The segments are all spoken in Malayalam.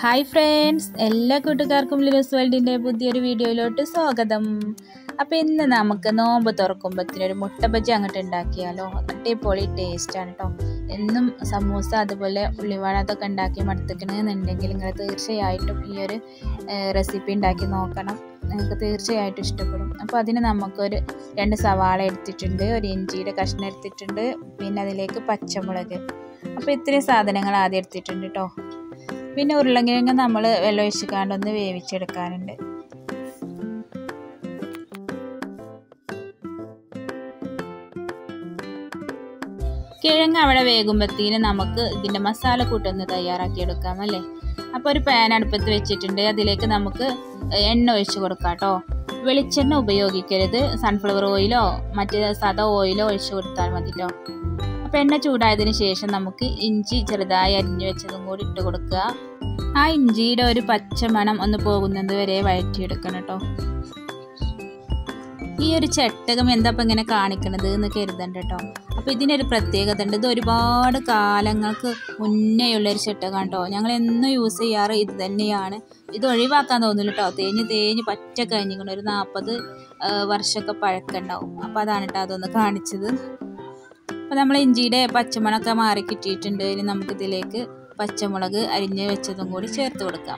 ഹായ് ഫ്രണ്ട്സ് എല്ലാ കൂട്ടുകാർക്കും ലിലസ് വേൾഡിൻ്റെ പുതിയൊരു വീഡിയോയിലോട്ട് സ്വാഗതം അപ്പോൾ ഇന്ന് നമുക്ക് നോമ്പ് തുറക്കുമ്പോഴത്തേനൊരു മുട്ട ബജ്ജി അങ്ങോട്ട് ഉണ്ടാക്കിയാലോ അടിപൊളി ടേസ്റ്റാണ് കേട്ടോ എന്നും സമൂസ അതുപോലെ ഉള്ളിവാഴ അതൊക്കെ ഉണ്ടാക്കി മടുത്തിക്കണമെന്നുണ്ടെങ്കിൽ നിങ്ങൾ തീർച്ചയായിട്ടും ഈ ഒരു റെസിപ്പി ഉണ്ടാക്കി നോക്കണം നിങ്ങൾക്ക് തീർച്ചയായിട്ടും ഇഷ്ടപ്പെടും അപ്പോൾ അതിന് നമുക്കൊരു രണ്ട് സവാള എടുത്തിട്ടുണ്ട് ഒരു ഇഞ്ചിയുടെ കഷ്ണം എടുത്തിട്ടുണ്ട് പിന്നെ അതിലേക്ക് പച്ചമുളക് അപ്പോൾ ഇത്രയും സാധനങ്ങൾ ആദ്യം എടുത്തിട്ടുണ്ട് കേട്ടോ പിന്നെ ഉരുളക്കിഴങ്ങ് നമ്മൾ വെള്ളം ഒഴിച്ചിക്കാണ്ടൊന്ന് വേവിച്ചെടുക്കാനുണ്ട് കിഴങ്ങ് അവിടെ വേകുമ്പോഴത്തേന് നമുക്ക് ഇതിൻ്റെ മസാല കൂട്ടൊന്ന് തയ്യാറാക്കി എടുക്കാം അല്ലേ അപ്പോൾ ഒരു പാൻ അടുപ്പത്ത് വെച്ചിട്ടുണ്ട് അതിലേക്ക് നമുക്ക് എണ്ണ ഒഴിച്ച് കൊടുക്കാം കേട്ടോ വെളിച്ചെണ്ണ ഉപയോഗിക്കരുത് സൺഫ്ലവർ ഓയിലോ മറ്റ് സാധാ ഓയിലോ ഒഴിച്ച് കൊടുത്താൽ മതി കേട്ടോ അപ്പോൾ എണ്ണ ചൂടായതിന് ശേഷം നമുക്ക് ഇഞ്ചി ചെറുതായി അരിഞ്ഞു വെച്ചതും കൂടി ഇട്ട് കൊടുക്കുക ആ ഇഞ്ചിയുടെ ഒരു പച്ച മണം ഒന്ന് പോകുന്നത് വരെ വഴറ്റിയെടുക്കണം കേട്ടോ ഈ ഒരു ചട്ടകം എന്താ ഇപ്പം ഇങ്ങനെ കാണിക്കണത് എന്ന് കരുതണ്ട കേട്ടോ അപ്പോൾ ഇതിനൊരു പ്രത്യേകത ഉണ്ട് ഇത് ഒരുപാട് കാലങ്ങൾക്ക് മുന്നേ ഉള്ളൊരു ചട്ടകം കേട്ടോ ഞങ്ങൾ എന്നും യൂസ് ചെയ്യാറ് ഇത് തന്നെയാണ് ഇത് ഒഴിവാക്കാൻ തോന്നില്ല കേട്ടോ തേഞ്ഞ് തേഞ്ഞ് പറ്റ കഴിഞ്ഞിരിക്കണം ഒരു നാൽപ്പത് വർഷമൊക്കെ പഴക്കമുണ്ടാവും അപ്പോൾ അതാണ് കേട്ടോ അതൊന്ന് കാണിച്ചത് അപ്പോൾ നമ്മൾ ഇഞ്ചിയുടെ പച്ചമുളകൊക്കെ മാറി കിട്ടിയിട്ടുണ്ട് ഇനി നമുക്കിതിലേക്ക് പച്ചമുളക് അരിഞ്ഞ് വെച്ചതും കൂടി ചേർത്ത് കൊടുക്കാം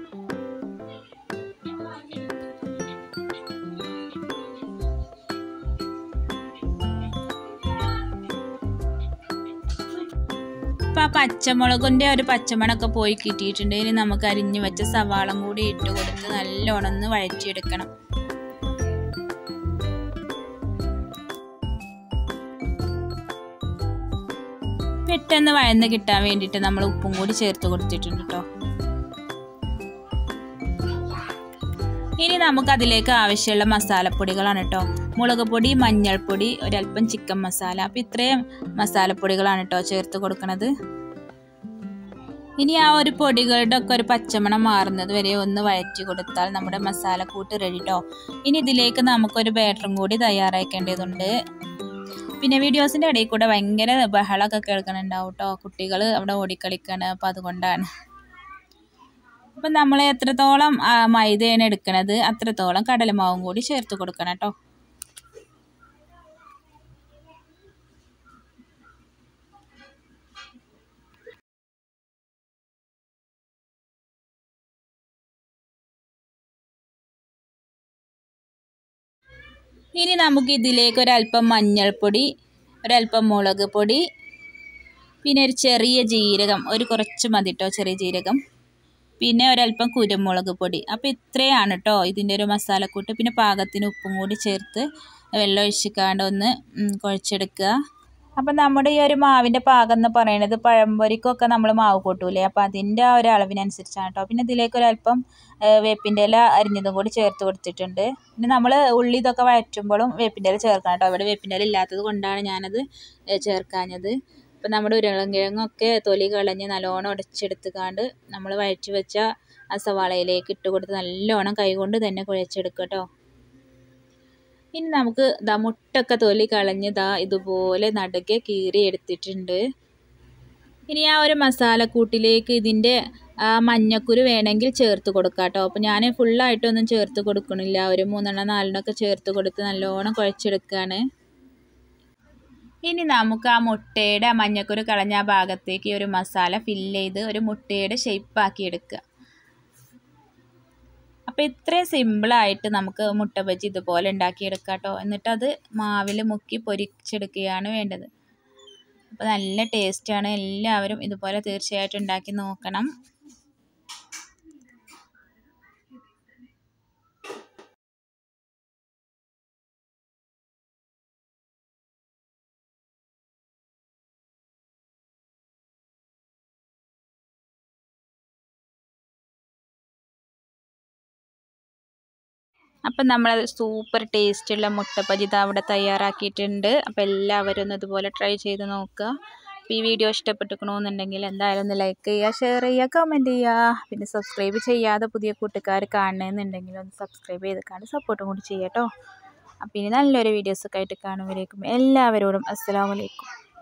അപ്പം ആ പച്ചമുളകിൻ്റെ ഒരു പച്ചമണമൊക്കെ പോയി കിട്ടിയിട്ടുണ്ട് ഇനി നമുക്ക് അരിഞ്ഞ് വെച്ച സവാളം കൂടി ഇട്ട് കൊടുത്ത് നല്ലോണം ഒന്ന് വഴറ്റിയെടുക്കണം പെട്ടെന്ന് വഴന്ന് കിട്ടാൻ വേണ്ടിയിട്ട് നമ്മൾ ഉപ്പും കൂടി ചേർത്ത് കൊടുത്തിട്ടുണ്ട് കേട്ടോ ഇനി നമുക്ക് അതിലേക്ക് ആവശ്യമുള്ള മസാലപ്പൊടികളാണ് കേട്ടോ മുളക് പൊടി മഞ്ഞൾപ്പൊടി ഒരല്പം ചിക്കൻ മസാല അപ്പം ഇത്രയും മസാലപ്പൊടികളാണ് കേട്ടോ ചേർത്ത് കൊടുക്കുന്നത് ഇനി ആ ഒരു പൊടികളുടെ ഒക്കെ ഒരു പച്ചമണം മാറുന്നത് വരെ ഒന്ന് വഴറ്റി കൊടുത്താൽ നമ്മുടെ മസാലക്കൂട്ട് റെഡി കേട്ടോ ഇനി ഇതിലേക്ക് നമുക്കൊരു ബാറ്ററും കൂടി തയ്യാറാക്കേണ്ടതുണ്ട് പിന്നെ വീഡിയോസിൻ്റെ ഇടയിൽ കൂടെ ഭയങ്കര ബഹളമൊക്കെ കേൾക്കണുണ്ടാവും കേട്ടോ കുട്ടികൾ അവിടെ ഓടിക്കളിക്കാണ് അപ്പോൾ അതുകൊണ്ടാണ് അപ്പം നമ്മൾ എത്രത്തോളം മൈദയാണ് എടുക്കണത് അത്രത്തോളം കടലമാവും കൂടി ചേർത്ത് കൊടുക്കണം കേട്ടോ ഇനി നമുക്ക് ഇതിലേക്ക് ഒരല്പം മഞ്ഞൾപ്പൊടി ഒരല്പം മുളക് പൊടി പിന്നെ ഒരു ചെറിയ ജീരകം ഒരു കുറച്ച് മതി കേട്ടോ ചെറിയ ജീരകം പിന്നെ ഒരല്പം കുരുമുളക് പൊടി അപ്പോൾ ഇത്രയാണ് കേട്ടോ ഇതിൻ്റെ ഒരു മസാലക്കൂട്ട് പിന്നെ പാകത്തിന് ഉപ്പും കൂടി ചേർത്ത് വെള്ളം ഒഴിച്ചിക്കാണ്ട് ഒന്ന് കുഴച്ചെടുക്കുക അപ്പം നമ്മുടെ ഈ ഒരു മാവിൻ്റെ പാകം എന്ന് പറയുന്നത് പഴംപൊരിക്കൊക്കെ നമ്മൾ മാവ് കൂട്ടൂലേ അപ്പോൾ അതിൻ്റെ ആ ഒരു അളവിനനുസരിച്ചാണ് കേട്ടോ പിന്നെ ഇതിലേക്ക് ഒരല്പം വേപ്പിൻ്റെ ഇല അരിഞ്ഞതും കൂടി ചേർത്ത് കൊടുത്തിട്ടുണ്ട് പിന്നെ നമ്മൾ ഉള്ളി ഇതൊക്കെ വഴറ്റുമ്പോഴും വേപ്പിൻ്റെ ഇല ചേർക്കണം കേട്ടോ ഇവിടെ വേപ്പിൻ്റെ ഇല ഇല്ലാത്തത് കൊണ്ടാണ് ഞാനത് ചേർക്കാഞ്ഞത് അപ്പം നമ്മുടെ ഉരുളൻകിഴങ്ങൊക്കെ തൊലി കളഞ്ഞ് നല്ലോണം ഉടച്ചെടുത്തുകാണ്ട് നമ്മൾ വഴറ്റി വെച്ച ആ സവാളയിലേക്ക് ഇട്ട് കൊടുത്ത് നല്ലോണം കൈകൊണ്ട് തന്നെ കുഴച്ചെടുക്കുക കേട്ടോ ഇനി നമുക്ക് ദാ മുട്ടൊക്കെ തൊലി കളഞ്ഞ് ദാ ഇതുപോലെ നടുക്കെ കീറി എടുത്തിട്ടുണ്ട് ഇനി ആ ഒരു മസാലക്കൂട്ടിലേക്ക് ഇതിൻ്റെ ആ മഞ്ഞക്കുരു വേണമെങ്കിൽ ചേർത്ത് കൊടുക്കാം കേട്ടോ അപ്പോൾ ഞാൻ ഫുള്ളായിട്ടൊന്നും ചേർത്ത് കൊടുക്കണില്ല ഒരു മൂന്നെണ്ണം നാലെണ്ണമൊക്കെ ചേർത്ത് കൊടുത്ത് നല്ലോണം കുഴച്ചെടുക്കുകയാണ് ഇനി നമുക്ക് ആ മുട്ടയുടെ മഞ്ഞക്കുരു കളഞ്ഞ ആ ഭാഗത്തേക്ക് ഒരു മസാല ഫില്ല് ചെയ്ത് ഒരു മുട്ടയുടെ ഷേപ്പാക്കി എടുക്കുക അപ്പോൾ ഇത്രയും സിമ്പിളായിട്ട് നമുക്ക് മുട്ട ബജി ഇതുപോലെ ഉണ്ടാക്കിയെടുക്കാം കേട്ടോ എന്നിട്ടത് മാവിൽ മുക്കി പൊരിച്ചെടുക്കുകയാണ് വേണ്ടത് അപ്പോൾ നല്ല ടേസ്റ്റാണ് എല്ലാവരും ഇതുപോലെ തീർച്ചയായിട്ടും ഉണ്ടാക്കി നോക്കണം അപ്പം നമ്മൾ സൂപ്പർ ടേസ്റ്റുള്ള മുട്ടപ്പജി ഇത് അവിടെ തയ്യാറാക്കിയിട്ടുണ്ട് അപ്പോൾ എല്ലാവരും ഒന്ന് ഇതുപോലെ ട്രൈ ചെയ്ത് നോക്കുക അപ്പോൾ ഈ വീഡിയോ ഇഷ്ടപ്പെട്ടിരിക്കണമെന്നുണ്ടെങ്കിൽ എന്തായാലും ഒന്ന് ലൈക്ക് ചെയ്യുക ഷെയർ ചെയ്യുക കമൻറ്റ് ചെയ്യുക പിന്നെ സബ്സ്ക്രൈബ് ചെയ്യാതെ പുതിയ കൂട്ടുകാർ കാണണമെന്നുണ്ടെങ്കിൽ ഒന്ന് സബ്സ്ക്രൈബ് ചെയ്ത് സപ്പോർട്ടും കൂടി ചെയ്യാം കേട്ടോ അപ്പോൾ ഇനി നല്ലൊരു വീഡിയോസൊക്കെ ആയിട്ട് കാണുമ്പോഴേക്കും എല്ലാവരോടും അസ്സലാമലൈക്കും